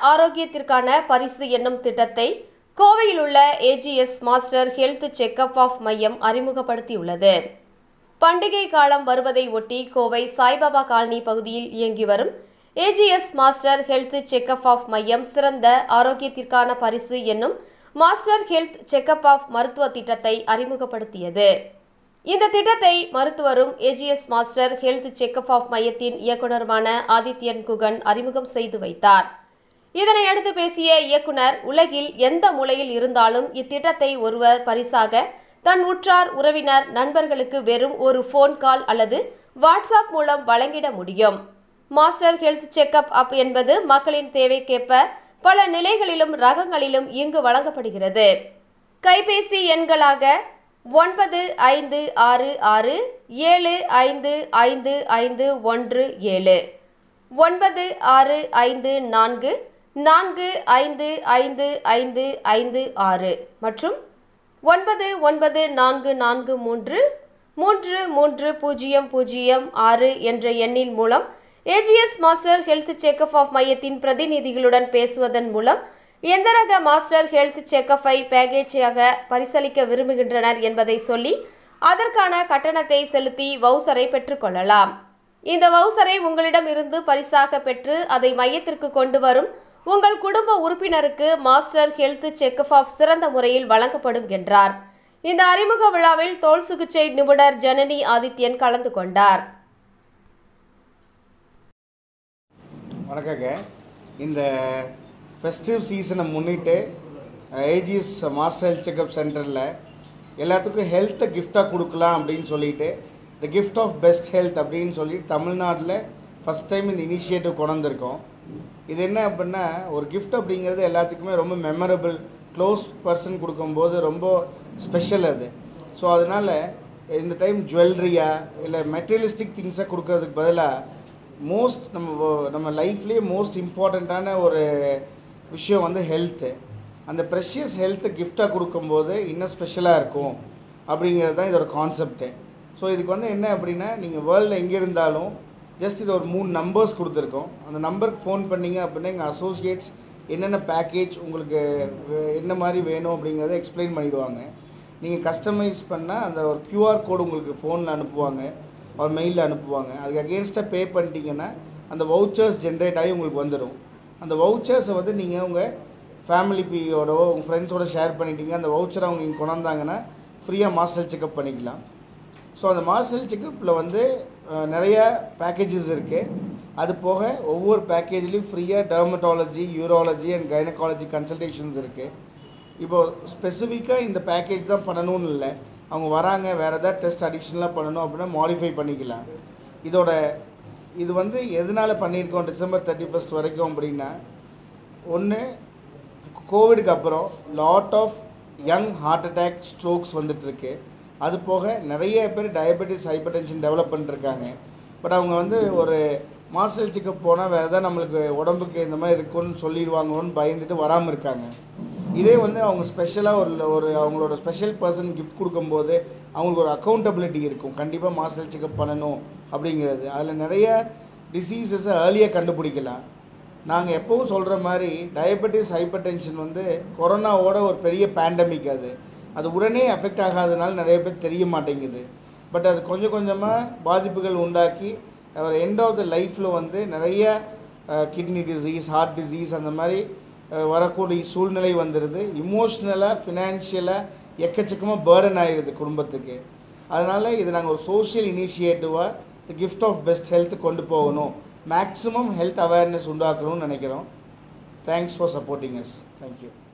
ஆரோக்கியத்திற்கான பரிசு என்னும் திட்டத்தை கோவையில் உள்ள AGS master health checkup of மையம் அறிமுகப்படுத்தியுள்ளது பண்டிகை காலம் வருவதை ஒட்டி கோவை சாய்பாபா காலனி பகுதியில் இயங்கி வரும் AGS master health checkup of மையம் சிறந்த ஆரோக்கியத்திற்கான பரிசு என்னும் மாஸ்டர் ஹெல்த் செக்அப் ஆஃப் மருத்துவ திட்டத்தை அறிமுகப்படுத்தியது இந்த திட்டத்தை மருத்துவரும் AGS master health checkup of மையத்தின் இயக்குனருமான ஆதித்யன் குகன் அறிமுகம் செய்து வைத்தார் இதனை அடுத்து பேசிய இயக்குனர் உலகில் எந்த மூலையில் இருந்தாலும் இத்திட்டத்தை ஒருவர் பரிசாக தன் உற்றார் உறவினர் நண்பர்களுக்கு வெறும் ஒரு ஃபோன் கால் அல்லது வாட்ஸ்அப் மூலம் வழங்கிட முடியும் மாஸ்டர் ஹெல்த் செக்அப் அப் என்பது மக்களின் தேவைக்கேற்ப பல நிலைகளிலும் ரகங்களிலும் இங்கு வழங்கப்படுகிறது கைபேசி எண்களாக ஒன்பது ஐந்து ஆறு ஆறு ஏழு ஐந்து ஐந்து ஐந்து ஒன்று ஏழு ஒன்பது ஆறு ஐந்து நான்கு நான்கு ஐந்து ஐந்து ஐந்து ஐந்து ஆறு மற்றும் ஒன்பது ஒன்பது நான்கு நான்கு மூன்று மூன்று மூன்று பூஜ்ஜியம் பூஜ்ஜியம் ஆறு என்ற எண்ணின் மூலம் AGS master health checkup of மையத்தின் பிரதிநிதிகளுடன் பேசுவதன் மூலம் எந்த ரக மாஸ்டர் ஹெல்த் செக்அப்பை பேக்கேஜாக பரிசளிக்க விரும்புகின்றனர் என்பதை சொல்லி அதற்கான கட்டணத்தை செலுத்தி வவுசரை பெற்றுக்கொள்ளலாம் இந்த வவுசரை உங்களிடம் இருந்து பரிசாக பெற்று அதை மையத்திற்கு கொண்டு வரும் உங்கள் குடும்ப உறுப்பினருக்கு மாஸ்டர் ஹெல்த் செக்அப் ஆஃப் சிறந்த முறையில் வழங்கப்படும் என்றார் இந்த அறிமுக விழாவில் தோல் சிகிச்சை நிபுணர் ஜனனி ஆதித்யன் கலந்து கொண்டார் வணக்கங்க இந்த ஃபெஸ்டிவ் சீசனை முன்னிட்டு ஏஜிஎஸ் மாஸ்டர் ஹெல்த் செக்அப் சென்டரில் எல்லாத்துக்கும் ஹெல்த்தை கிஃப்டாக கொடுக்கலாம் அப்படின்னு சொல்லிட்டு the gift of best health அப்படின்னு சொல்லி தமிழ்நாட்டில் ஃபஸ்ட் டைம் இந்த இனிஷியேட்டிவ் கொண்டு வந்திருக்கோம் இது என்ன அப்படின்னா ஒரு கிஃப்ட் அப்படிங்கிறது எல்லாத்துக்குமே ரொம்ப மெமரபிள் க்ளோஸ் பர்சன் கொடுக்கும்போது ரொம்ப ஸ்பெஷல் அது ஸோ அதனால் இந்த டைம் ஜுவல்லரியா இல்லை மெட்டீரியலிஸ்டிக் திங்ஸை கொடுக்கறதுக்கு பதிலாக மோஸ்ட் நம்ம வ- நம்ம லைஃப்லேயே மோஸ்ட் இம்பார்ட்டண்ட்டான ஒரு விஷயம் வந்து ஹெல்த்து அந்த ப்ரெஷியஸ் ஹெல்த்தை கிஃப்டாக கொடுக்கும்போது இன்னும் ஸ்பெஷலாக இருக்கும் அப்படிங்கிறது தான் இதோட கான்செப்ட்டு ஸோ இதுக்கு வந்து என்ன அப்படின்னா நீங்கள் வேர்ல்டில் எங்கே இருந்தாலும் ஜஸ்ட் இது ஒரு மூணு நம்பர்ஸ் கொடுத்துருக்கோம் அந்த நம்பருக்கு ஃபோன் பண்ணீங்க அப்படின்னா எங்கள் அசோசியேட்ஸ் என்னென்ன பேக்கேஜ் உங்களுக்கு வே- என்ன மாதிரி வேணும் அப்படிங்கிறத எக்ஸ்பிளைன் பண்ணிடுவாங்க நீங்கள் கஸ்டமைஸ் பண்ணால் அந்த ஒரு QR கோடு உங்களுக்கு ஃபோனில் அனுப்புவாங்க ஒரு மெயிலில் அனுப்புவாங்க அதுக்கு அகேன்ஸ்டாக பே பண்ணிட்டீங்கன்னா அந்த வவுச்சர்ஸ் ஜென்ரேட் ஆகி உங்களுக்கு வந்துடும் அந்த வவுச்சர்ஸை வந்து நீங்கள் உங்கள் ஃபேமிலி பியோட உங்கள் ஃப்ரெண்ட்ஸோட ஷேர் பண்ணிட்டீங்க அந்த வவுச்சரை அவங்க இங்கே கொண்டாந்தாங்கன்னா ஃப்ரீயாக மாஸ்டர் செக்அப் பண்ணிக்கலாம் ஸோ அந்த மாஸ்டர் செக்கப்பில் வந்து அஹ், நிறைய பேக்கேஜஸ் இருக்குது அது போக ஒவ்வொரு பேக்கேஜ்லேயும் ஃப்ரீயாக dermatology urology and gynaecology consultations இருக்குது இப்போ ஸ்பெசிஃபிக்காக இந்த பேக்கேஜ் தான் பண்ணணும்னு இல்லை அவங்க வராங்க வேறு ஏதாவது டெஸ்ட் அடிஷ்னலாக பண்ணணும் அப்படின்னா மாடிஃபை பண்ணிக்கலாம் இதோட இது வந்து எதனால் பண்ணியிருக்கோம் டிசம்பர் தேர்ட்டி ஃபஸ்ட் வரைக்கும் அப்படின்னா ஒன்று கோவிடுக்கு அப்புறம் lot of young heart attack strokes வந்துட்டுருக்கு அது போக நிறைய பேர் டயபெட்டிஸ் ஹைப்பர் டென்ஷன் டெவலப் பண்ணிருக்காங்க பட் அவங்க வந்து ஒரு மாஸ்டர் செக்கப் போனால் வேறு எதாவது நம்மளுக்கு உடம்புக்கு இந்த மாதிரி இருக்குன்னு சொல்லிடுவாங்களோன்னு பயந்துட்டு வராமல் இருக்காங்க இதே வந்து அவங்க ஸ்பெஷலாக ஒரு ஒரு அவங்களோட ஸ்பெஷல் பர்சன் கிஃப்ட் கொடுக்கும்போது அவங்களுக்கு ஒரு அக்கௌண்டபிலிட்டி இருக்கும் கண்டிப்பாக மாஸ்டர் செக்கப் பண்ணணும் அப்படிங்கிறது அதில் நிறைய டிசீசஸை ஏர்லியாக கண்டுபிடிக்கலாம் நாங்கள் எப்பவும் சொல்கிற மாதிரி டயபெட்டிஸ் ஹைப்பர் டென்ஷன் வந்து கொரோனாவோட ஒரு பெரிய பேண்டமிக் அது அது உடனே எஃபெக்ட் ஆகாதனால நிறைய பேர் தெரிய மாட்டேங்குது பட் அது கொஞ்சம் கொஞ்சமாக பாதிப்புகள் உண்டாக்கி அவர் எண்ட் ஆஃப் த லைஃப்பில் வந்து நிறைய கிட்னி டிசீஸ் ஹார்ட் டிசீஸ் அந்த மாதிரி அஹ், வரக்கூடிய சூழ்நிலை வந்துடுது இமோஷ்னலாக ஃபினான்ஷியலாக எக்கச்சக்கமாக பேர்டன் ஆகிடுது குடும்பத்துக்கு அதனால் இது நாங்கள் ஒரு சோஷியல் இனிஷியேட்டிவாக the gift of best health கொண்டு போகணும் மேக்ஸிமம் ஹெல்த் அவேர்னஸ் உண்டாக்கணும்னு நினைக்கிறோம் thanks for supporting us thank you